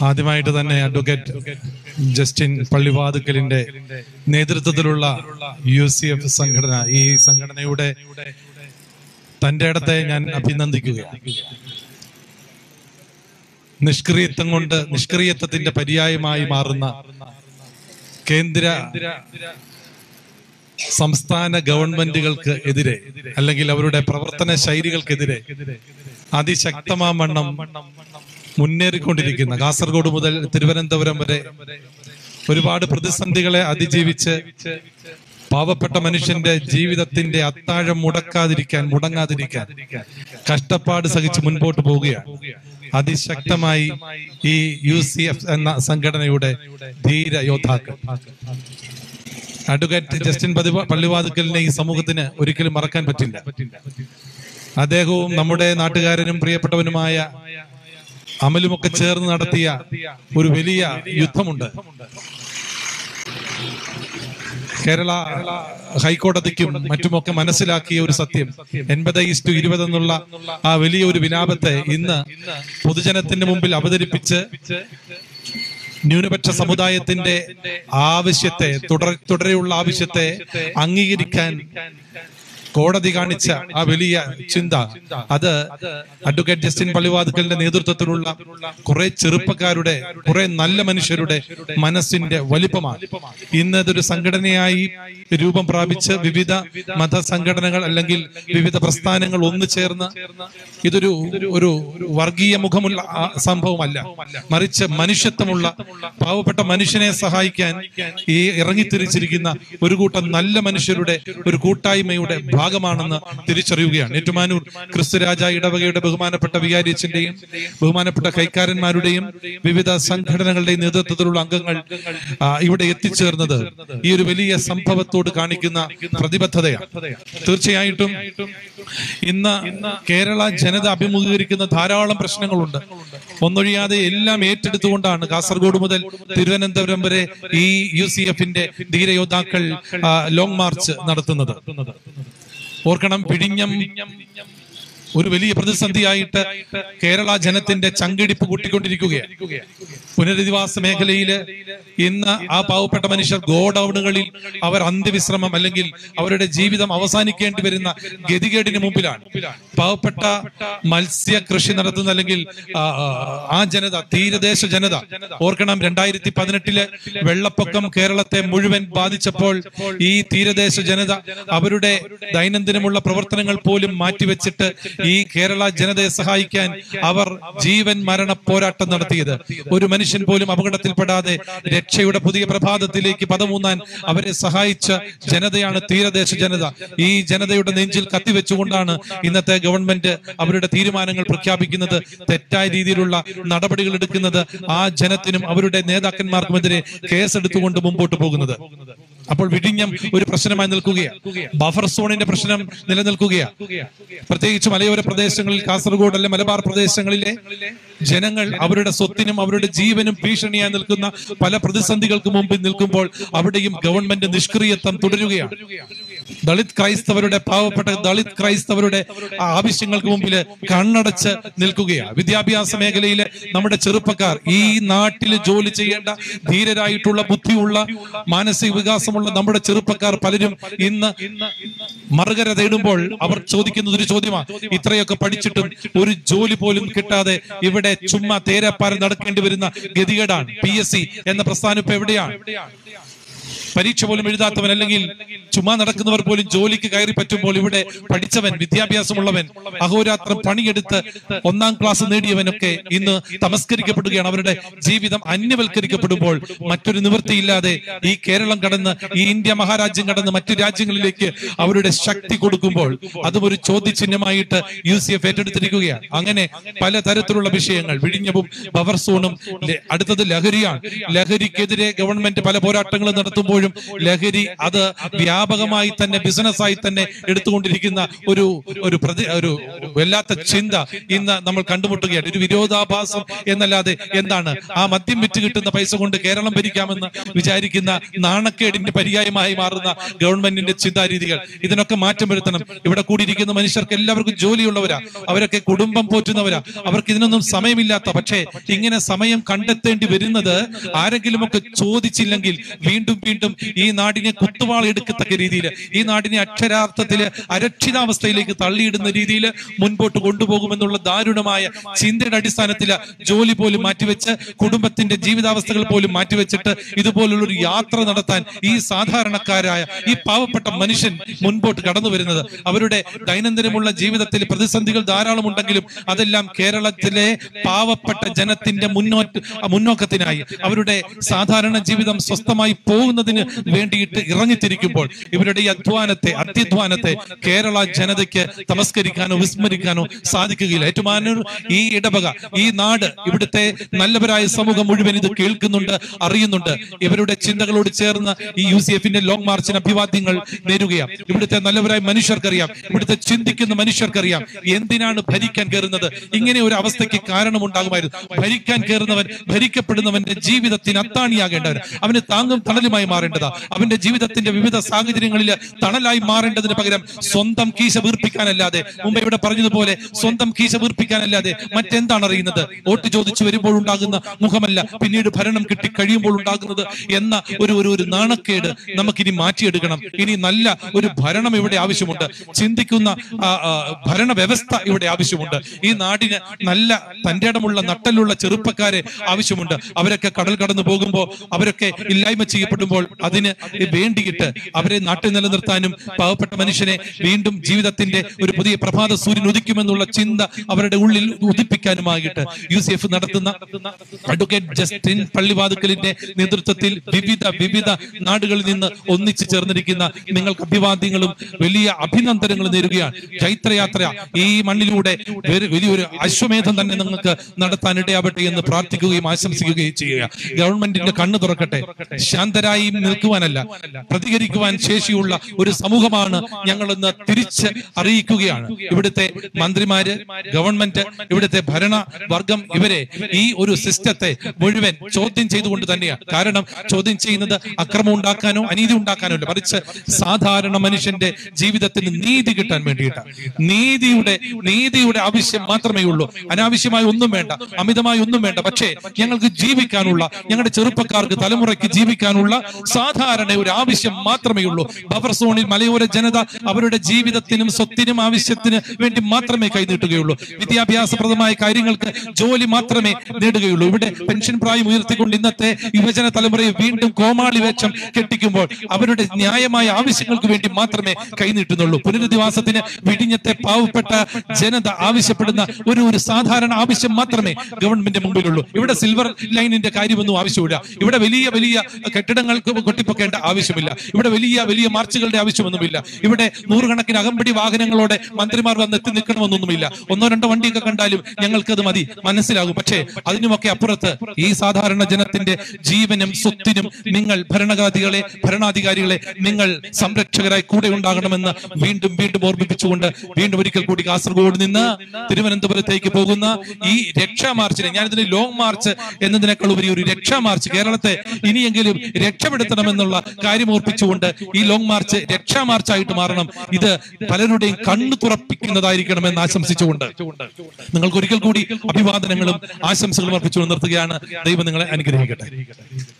ആദ്യമായിട്ട് തന്നെ advocate Justin പള്ളിവാതുക്കലിന്റെ നേതൃത്വത്തിലുള്ള യു സി എഫ് സംഘടന ഈ സംഘടനയുടെ തന്റെ ഇടത്തെ ഞാൻ അഭിനന്ദിക്കുകയാണ് നിഷ്ക്രിയത്വം കൊണ്ട് നിഷ്ക്രിയത്വത്തിന്റെ പര്യായമായി മാറുന്ന കേന്ദ്ര സംസ്ഥാന ഗവൺമെന്റുകൾക്ക് എതിരെ അല്ലെങ്കിൽ അവരുടെ പ്രവർത്തന ശൈലികൾക്കെതിരെ അതിശക്തമാവണ്ണം മുന്നേറിക്കൊണ്ടിരിക്കുന്ന കാസർഗോഡ് മുതൽ തിരുവനന്തപുരം വരെ ഒരുപാട് പ്രതിസന്ധികളെ അതിജീവിച്ച് പാവപ്പെട്ട മനുഷ്യന്റെ ജീവിതത്തിന്റെ അത്താഴം മുടക്കാതിരിക്കാൻ മുടങ്ങാതിരിക്കാൻ കഷ്ടപ്പാട് സഹിച്ച് മുൻപോട്ട് പോവുകയാണ് അതിശക്തമായി ഈ യു സി എഫ് എന്ന സംഘടനയുടെ ധീര യോദ്ധാക്കൾ അഡ്വക്കേറ്റ് ജസ്റ്റിൻ പതിവ പള്ളിവാതുക്കലിനെ ഈ സമൂഹത്തിന് ഒരിക്കലും മറക്കാൻ പറ്റില്ല അദ്ദേഹവും നമ്മുടെ നാട്ടുകാരനും പ്രിയപ്പെട്ടവനുമായ അമലുമൊക്കെ ചേർന്ന് നടത്തിയ ഒരു വലിയ യുദ്ധമുണ്ട് കേരള ഹൈക്കോടതിക്കും മറ്റുമൊക്കെ മനസ്സിലാക്കിയ ഒരു സത്യം എൺപത് ഇസ്റ്റു ഇരുപത് എന്നുള്ള ആ വലിയ ഒരു വിലാപത്തെ ഇന്ന് പൊതുജനത്തിന്റെ മുമ്പിൽ അവതരിപ്പിച്ച് ന്യൂനപക്ഷ സമുദായത്തിന്റെ ആവശ്യത്തെ തുടർ തുടരെയുള്ള ആവശ്യത്തെ അംഗീകരിക്കാൻ കോടതി കാണിച്ച ആ വലിയ ചിന്ത അത് അഡ്വക്കേറ്റ് ജസ്റ്റിൻ പള്ളിവാതുക്കലിന്റെ നേതൃത്വത്തിലുള്ള കുറെ ചെറുപ്പക്കാരുടെ കുറെ നല്ല മനുഷ്യരുടെ മനസ്സിന്റെ വലിപ്പമാണ് ഇന്ന് ഇതൊരു സംഘടനയായി രൂപം പ്രാപിച്ച് വിവിധ മതസംഘടനകൾ അല്ലെങ്കിൽ വിവിധ പ്രസ്ഥാനങ്ങൾ ഒന്നു ചേർന്ന് ഇതൊരു ഒരു വർഗീയ മുഖമുള്ള ആ സംഭവമല്ല മറിച്ച് മനുഷ്യത്വമുള്ള പാവപ്പെട്ട മനുഷ്യനെ സഹായിക്കാൻ ഈ ഇറങ്ങിത്തിരിച്ചിരിക്കുന്ന ഒരു കൂട്ടം നല്ല മനുഷ്യരുടെ ഒരു കൂട്ടായ്മയുടെ ഭാഗമാണെന്ന് തിരിച്ചറിയുകയാണ് ഏറ്റുമാനൂർ ക്രിസ്തുരാജ ഇടവകയുടെ ബഹുമാനപ്പെട്ട വികാരിയച്ചന്റെയും ബഹുമാനപ്പെട്ട കൈക്കാരന്മാരുടെയും വിവിധ സംഘടനകളുടെയും നേതൃത്വത്തിലുള്ള അംഗങ്ങൾ ആ, ഇവിടെ എത്തിച്ചേർന്നത് ഈ ഒരു വലിയ സംഭവത്തോട് കാണിക്കുന്ന പ്രതിബദ്ധതയാണ് തീർച്ചയായിട്ടും ഇന്ന് കേരള ജനത അഭിമുഖീകരിക്കുന്ന ധാരാളം പ്രശ്നങ്ങളുണ്ട് ഒന്നൊഴിയാതെ എല്ലാം ഏറ്റെടുത്തുകൊണ്ടാണ് കാസർഗോഡ് മുതൽ തിരുവനന്തപുരം വരെ ഈ യു സി എഫിന്റെ ധീരയോദ്ധാക്കൾ ആ, ലോങ് മാർച്ച് നടത്തുന്നത് ഓർക്കണം പിഴിഞ്ഞം ഒരു വലിയ പ്രതിസന്ധിയായിട്ട് കേരള ജനത്തിന്റെ ചങ്കിടിപ്പ് കൂട്ടിക്കൊണ്ടിരിക്കുകയാണ് പുനരധിവാസ മേഖലയില് ഇന്ന് ആ പാവപ്പെട്ട മനുഷ്യർ ഗോഡൌണുകളിൽ അവർ അന്ത്യവിശ്രമം അല്ലെങ്കിൽ അവരുടെ ജീവിതം അവസാനിക്കേണ്ടി വരുന്ന ഗതികേടിന് മുമ്പിലാണ് പാവപ്പെട്ട മത്സ്യ കൃഷി നടത്തുന്ന അല്ലെങ്കിൽ ആ, ആ, ആ ജനത തീരദേശ ജനത ഓർക്കണം രണ്ടായിരത്തി പതിനെട്ടില് വെള്ളപ്പൊക്കം കേരളത്തെ മുഴുവൻ ബാധിച്ചപ്പോൾ ഈ തീരദേശ ജനത അവരുടെ ദൈനംദിനമുള്ള പ്രവർത്തനങ്ങൾ പോലും മാറ്റിവെച്ചിട്ട് ഈ കേരള ജനതയെ സഹായിക്കാൻ അവർ ജീവൻ മരണ പോരാട്ടം നടത്തിയത് ഒരു മനുഷ്യൻ പോലും അപകടത്തിൽപ്പെടാതെ രക്ഷയുടെ പുതിയ പ്രഭാതത്തിലേക്ക് പദമൂന്നാൻ അവരെ സഹായിച്ച ജനതയാണ് തീരദേശ ജനത ഈ ജനതയുടെ നെഞ്ചിൽ കത്തിവെച്ചുകൊണ്ടാണ് ഇന്നത്തെ ഗവൺമെന്റ് അവരുടെ തീരുമാനങ്ങൾ പ്രഖ്യാപിക്കുന്നത് തെറ്റായ രീതിയിലുള്ള നടപടികൾ എടുക്കുന്നത് ആ ജനത്തിനും അവരുടെ നേതാക്കന്മാർക്കുമെതിരെ കേസെടുത്തുകൊണ്ട് മുമ്പോട്ട് പോകുന്നത് അപ്പോൾ വിഴിഞ്ഞം ഒരു പ്രശ്നമായി നിൽക്കുകയാണ് ബഫർ സോണിന്റെ പ്രശ്നം നിലനിൽക്കുകയാണ് പ്രത്യേകിച്ച് മലയോര പ്രദേശങ്ങളിൽ കാസർഗോഡ് അല്ലെ മലബാർ പ്രദേശങ്ങളിലെ ജനങ്ങൾ അവരുടെ സ്വത്തിനും അവരുടെ ജീവനും ഭീഷണിയായി നിൽക്കുന്ന പല പ്രതിസന്ധികൾക്ക് മുമ്പിൽ നിൽക്കുമ്പോൾ അവിടെയും ഗവൺമെന്റ് നിഷ്ക്രിയത്വം തുടരുകയാണ് ദളിത് ക്രൈസ്തവരുടെ പാവപ്പെട്ട ദളിത് ക്രൈസ്തവരുടെ ആ ആവശ്യങ്ങൾക്ക് മുമ്പിൽ കണ്ണടച്ച് നിൽക്കുകയാണ് വിദ്യാഭ്യാസ മേഖലയിലെ നമ്മുടെ ചെറുപ്പക്കാർ ഈ നാട്ടിൽ ജോലി ചെയ്യേണ്ട ധീരരായിട്ടുള്ള ബുദ്ധിയുള്ള മാനസിക വികാസമുള്ള നമ്മുടെ ചെറുപ്പക്കാർ പലരും ഇന്ന് മറുകര തേടുമ്പോൾ അവർ ചോദിക്കുന്നത് ഒരു ചോദ്യമാണ് ഇത്രയൊക്കെ പഠിച്ചിട്ടും ഒരു ജോലി പോലും കിട്ടാതെ ഇവിടെ ചുമ്മാ തേരപ്പാരം നടക്കേണ്ടി വരുന്ന ഗതികേടാണ് പി എസ് സി എന്ന പ്രസ്ഥാനം ഇപ്പൊ എവിടെയാണ് പരീക്ഷ പോലും എഴുതാത്തവൻ അല്ലെങ്കിൽ ചുമ്മാ നടക്കുന്നവർ പോലും ജോലിക്ക് കയറി പറ്റുമ്പോൾ ഇവിടെ പഠിച്ചവൻ വിദ്യാഭ്യാസമുള്ളവൻ അഹോരാത്രം പണിയെടുത്ത് ഒന്നാം ക്ലാസ് നേടിയവനൊക്കെ ഇന്ന് തമസ്കരിക്കപ്പെടുകയാണ് അവരുടെ ജീവിതം അന്യവൽക്കരിക്കപ്പെടുമ്പോൾ മറ്റൊരു നിവൃത്തിയില്ലാതെ ഈ കേരളം കടന്ന് ഈ ഇന്ത്യ മഹാരാജ്യം കടന്ന് മറ്റു രാജ്യങ്ങളിലേക്ക് അവരുടെ ശക്തി കൊടുക്കുമ്പോൾ അതും ഒരു ചോദ്യചിഹ്നമായിട്ട് യു സി എഫ് ഏറ്റെടുത്തിരിക്കുകയാണ് അങ്ങനെ പലതരത്തിലുള്ള വിഷയങ്ങൾ വിഴിഞ്ഞവും ബഫർ സോണും ലെ- അടുത്തത് ലഹരിയാണ് ലഹരിക്കെതിരെ ഗവൺമെന്റ് പല പോരാട്ടങ്ങളും നടത്തുമ്പോഴും നോക്കുമ്പോഴും ലഹരി അത് വ്യാപകമായി തന്നെ ബിസിനസ്സായി തന്നെ എടുത്തുകൊണ്ടിരിക്കുന്ന ഒരു ഒരു പ്രതി ഒരു വല്ലാത്ത ചിന്ത ഇന്ന് നമ്മൾ കണ്ടുമുട്ടുകയാണ് ഒരു വിരോധാഭാസം എന്നല്ലാതെ എന്താണ് ആ മദ്യം വിറ്റ് കിട്ടുന്ന പൈസ കൊണ്ട് കേരളം ഭരിക്കാമെന്ന് വിചാരിക്കുന്ന നാണക്കേടിന്റെ പര്യായമായി മാറുന്ന ഗവൺമെന്റിന്റെ ചിന്താരീതികൾ ഇതിനൊക്കെ മാറ്റം വരുത്തണം ഇവിടെ കൂടിയിരിക്കുന്ന മനുഷ്യർക്ക് എല്ലാവർക്കും ജോലിയുള്ളവരാ അവരൊക്കെ കുടുംബം പോറ്റുന്നവരാ അവർക്ക് ഇതിനൊന്നും സമയമില്ലാത്ത പക്ഷേ ഇങ്ങനെ സമയം കണ്ടെത്തേണ്ടി വരുന്നത് ആരെങ്കിലുമൊക്കെ ചോദിച്ചില്ലെങ്കിൽ വീണ്ടും വീണ്ടും ഈ നാടിനെ കുത്തുവാൾ എടുക്കത്തക്ക രീതിയിൽ ഈ നാടിനെ അക്ഷരാർത്ഥത്തില് അരക്ഷിതാവസ്ഥയിലേക്ക് തള്ളിയിടുന്ന രീതിയിൽ മുൻപോട്ട് കൊണ്ടുപോകുമെന്നുള്ള ദാരുണമായ ചിന്തയുടെ അടിസ്ഥാനത്തിൽ ജോലി പോലും മാറ്റിവെച്ച് കുടുംബത്തിന്റെ ജീവിതാവസ്ഥകൾ പോലും മാറ്റിവെച്ചിട്ട് ഇതുപോലുള്ള ഒരു യാത്ര നടത്താൻ ഈ സാധാരണക്കാരായ ഈ പാവപ്പെട്ട മനുഷ്യൻ മുൻപോട്ട് കടന്നു വരുന്നത് അവരുടെ ദൈനംദിനമുള്ള ജീവിതത്തിൽ പ്രതിസന്ധികൾ ധാരാളം ഉണ്ടെങ്കിലും അതെല്ലാം കേരളത്തിലെ പാവപ്പെട്ട ജനത്തിന്റെ മുന്നോട്ട് മുന്നോക്കത്തിനായി അവരുടെ സാധാരണ ജീവിതം സ്വസ്ഥമായി പോകുന്നതിന് വേണ്ടിയിട്ട് ഇറങ്ങിത്തിരിക്കുമ്പോൾ ഇവരുടെ ഈ അധ്വാനത്തെ അത്യധ്വാനത്തെ കേരള ജനതയ്ക്ക് തമസ്കരിക്കാനോ വിസ്മരിക്കാനോ സാധിക്കുകയില്ല ഏറ്റുമാനൂർ ഈ ഇടവക ഈ നാട് ഇവിടുത്തെ നല്ലവരായ സമൂഹം മുഴുവൻ ഇത് കേൾക്കുന്നുണ്ട് അറിയുന്നുണ്ട് ഇവരുടെ ചിന്തകളോട് ചേർന്ന് ഈ യു സി എഫിന്റെ ലോങ് മാർച്ചിന് അഭിവാദ്യങ്ങൾ നേരുകയാണ് ഇവിടുത്തെ നല്ലവരായ മനുഷ്യർക്കറിയാം ഇവിടുത്തെ ചിന്തിക്കുന്ന മനുഷ്യർക്കറിയാം എന്തിനാണ് ഭരിക്കാൻ കയറുന്നത് ഇങ്ങനെ ഒരു അവസ്ഥയ്ക്ക് കാരണമുണ്ടാകുമായിരുന്നു ഭരിക്കാൻ കയറുന്നവൻ ഭരിക്കപ്പെടുന്നവന്റെ ജീവിതത്തിന് അത്താണിയാകേണ്ടവൻ അവന് താങ്ങും തണലുമായി മാറേണ്ടതാ അവന്റെ ജീവിതത്തിന്റെ വിവിധ സാഹചര്യങ്ങളിൽ തണലായി മാറേണ്ടതിന് പകരം സ്വന്തം കീശ വീർപ്പിക്കാനല്ലാതെ മുമ്പ് ഇവിടെ പറഞ്ഞതുപോലെ സ്വന്തം കീശ വീർപ്പിക്കാനല്ലാതെ മറ്റെന്താണ് അറിയുന്നത് വോട്ട് ചോദിച്ചു വരുമ്പോൾ ഉണ്ടാകുന്ന മുഖമല്ല പിന്നീട് ഭരണം കിട്ടി കഴിയുമ്പോൾ ഉണ്ടാകുന്നത് എന്ന ഒരു ഒരു ഒരു നാണക്കേട് നമുക്കിനി മാറ്റിയെടുക്കണം ഇനി നല്ല ഒരു ഭരണം ഇവിടെ ആവശ്യമുണ്ട് ചിന്തിക്കുന്ന ആ, ആ, ഭരണ വ്യവസ്ഥ ഇവിടെ ആവശ്യമുണ്ട് ഈ നാടിന് നല്ല തന്റെ ഇടമുള്ള നട്ടലുള്ള ചെറുപ്പക്കാരെ ആവശ്യമുണ്ട് അവരൊക്കെ കടൽ കടന്നു പോകുമ്പോൾ അവരൊക്കെ ഇല്ലായ്മ ചെയ്യപ്പെടുമ്പോൾ അതിന് വേണ്ടിയിട്ട് അവരെ നാട്ടിൽ നിലനിർത്താനും പാവപ്പെട്ട മനുഷ്യനെ വീണ്ടും ജീവിതത്തിന്റെ ഒരു പുതിയ പ്രഭാത സൂര്യൻ ഉദിക്കുമെന്നുള്ള ചിന്ത അവരുടെ ഉള്ളിൽ ഉദിപ്പിക്കാനുമായിട്ട് യു സി എഫ് നടത്തുന്ന അഡ്വക്കേറ്റ് ജസ്റ്റിൻ പള്ളിവാതുക്കലിന്റെ നേതൃത്വത്തിൽ വിവിധ വിവിധ നാടുകളിൽ നിന്ന് ഒന്നിച്ചു ചേർന്നിരിക്കുന്ന നിങ്ങൾക്ക് അഭിവാദ്യങ്ങളും വലിയ അഭിനന്ദനങ്ങളും നേരുകയാണ് ചൈത്രയാത്ര ഈ മണ്ണിലൂടെ ഒരു- വലിയൊരു അശ്വമേധം തന്നെ നിങ്ങൾക്ക് നടത്താൻ ഇടയാവട്ടെ എന്ന് പ്രാർത്ഥിക്കുകയും ആശംസിക്കുകയും ചെയ്യുക ഗവൺമെന്റിന്റെ കണ്ണു തുറക്കട്ടെ ശാന്തരായി നിൽക്കുവാനല്ല പ്രതികരിക്കുവാൻ ശേഷിയുള്ള ഒരു സമൂഹമാണ് ഞങ്ങളെന്ന് തിരിച്ച് അറിയിക്കുകയാണ് ഇവിടുത്തെ മന്ത്രിമാര് ഗവൺമെന്റ് ഇവിടുത്തെ ഭരണ വർഗം ഇവരെ ഈ ഒരു സിസ്റ്റത്തെ മുഴുവൻ ചോദ്യം ചെയ്തുകൊണ്ട് തന്നെയാണ് കാരണം ചോദ്യം ചെയ്യുന്നത് അക്രമം ഉണ്ടാക്കാനോ അനീതി ഉണ്ടാക്കാനോ അല്ല മറിച്ച് സാധാരണ മനുഷ്യന്റെ ജീവിതത്തിന് നീതി കിട്ടാൻ വേണ്ടിയിട്ടാണ് നീതിയുടെ നീതിയുടെ ആവശ്യം മാത്രമേ ഉള്ളൂ അനാവശ്യമായി ഒന്നും വേണ്ട അമിതമായി ഒന്നും വേണ്ട പക്ഷേ ഞങ്ങൾക്ക് ജീവിക്കാനുള്ള ഞങ്ങളുടെ ചെറുപ്പക്കാർക്ക് തലമുറയ്ക്ക് ജീവിക്കാനുള്ള സാധാരണ ഒരു ആവശ്യം മാത്രമേ ഉള്ളൂ ബഫർ സോണിൽ മലയോര ജനത അവരുടെ ജീവിതത്തിനും സ്വത്തിനും ആവശ്യത്തിന് വേണ്ടി മാത്രമേ കൈനീട്ടുകയുള്ളൂ വിദ്യാഭ്യാസപ്രദമായ കാര്യങ്ങൾക്ക് ജോലി മാത്രമേ നേടുകയുള്ളൂ ഇവിടെ പെൻഷൻ പ്രായം ഉയർത്തിക്കൊണ്ട് ഇന്നത്തെ യുവജന തലമുറയെ വീണ്ടും കോമാളി വേഷം കെട്ടിക്കുമ്പോൾ അവരുടെ ന്യായമായ ആവശ്യങ്ങൾക്ക് വേണ്ടി മാത്രമേ കൈനീട്ടുന്നുള്ളൂ പുനരധിവാസത്തിന് വിഴിഞ്ഞത്തെ പാവപ്പെട്ട ജനത ആവശ്യപ്പെടുന്ന ഒരു ഒരു സാധാരണ ആവശ്യം മാത്രമേ ഗവൺമെന്റ് മുമ്പിലുള്ളൂ ഇവിടെ സിൽവർ ലൈനിന്റെ കാര്യമൊന്നും ആവശ്യമില്ല ഇവിടെ വലിയ വലിയ കെട്ടിടങ്ങൾക്ക് കൊട്ടിപ്പൊക്കേണ്ട ആവശ്യമില്ല ഇവിടെ വലിയ വലിയ മാർച്ചുകളുടെ ആവശ്യമൊന്നുമില്ല ഇവിടെ നൂറുകണക്കിന് അകമ്പടി വാഹനങ്ങളോടെ മന്ത്രിമാർ വന്ന് എത്തി നിൽക്കണമെന്നൊന്നുമില്ല ഒന്നോ രണ്ടോ വണ്ടിയൊക്കെ കണ്ടാലും ഞങ്ങൾക്കത് മതി മനസ്സിലാകും പക്ഷേ അതിനുമൊക്കെ അപ്പുറത്ത് ഈ സാധാരണ ജനത്തിന്റെ ജീവനും സ്വത്തിനും നിങ്ങൾ ഭരണകാധികളെ ഭരണാധികാരികളെ നിങ്ങൾ സംരക്ഷകരായി കൂടെ ഉണ്ടാകണമെന്ന് വീണ്ടും വീണ്ടും ഓർമ്മിപ്പിച്ചുകൊണ്ട് വീണ്ടും ഒരിക്കൽ കൂടി കാസർഗോഡ് നിന്ന് തിരുവനന്തപുരത്തേക്ക് പോകുന്ന ഈ രക്ഷാ മാർച്ചിനെ ഞാൻ ഇതിന് ലോങ് മാർച്ച് എന്നതിനേക്കാൾ ഉപരി ഒരു രക്ഷാ മാർച്ച് കേരളത്തെ ഇനിയെങ്കിലും രക്ഷപ്പെടുത്തണമെന്നുള്ള കാര്യം ഓർപ്പിച്ചുകൊണ്ട് ഈ ലോങ് മാർച്ച് രക്ഷാ മാർച്ചായിട്ട് മാറണം ഇത് പലരുടെയും കണ്ണു തുറപ്പിക്കുന്നതായിരിക്കണമെന്ന് ആശംസിച്ചുകൊണ്ട് നിങ്ങൾക്ക് ഒരിക്കൽ കൂടി അഭിവാദനങ്ങളും ആശംസകളും അർപ്പിച്ചുകൊണ്ട് നിർത്തുകയാണ് ദൈവം നിങ്ങളെ അനുഗ്രഹിക്കട്ടെ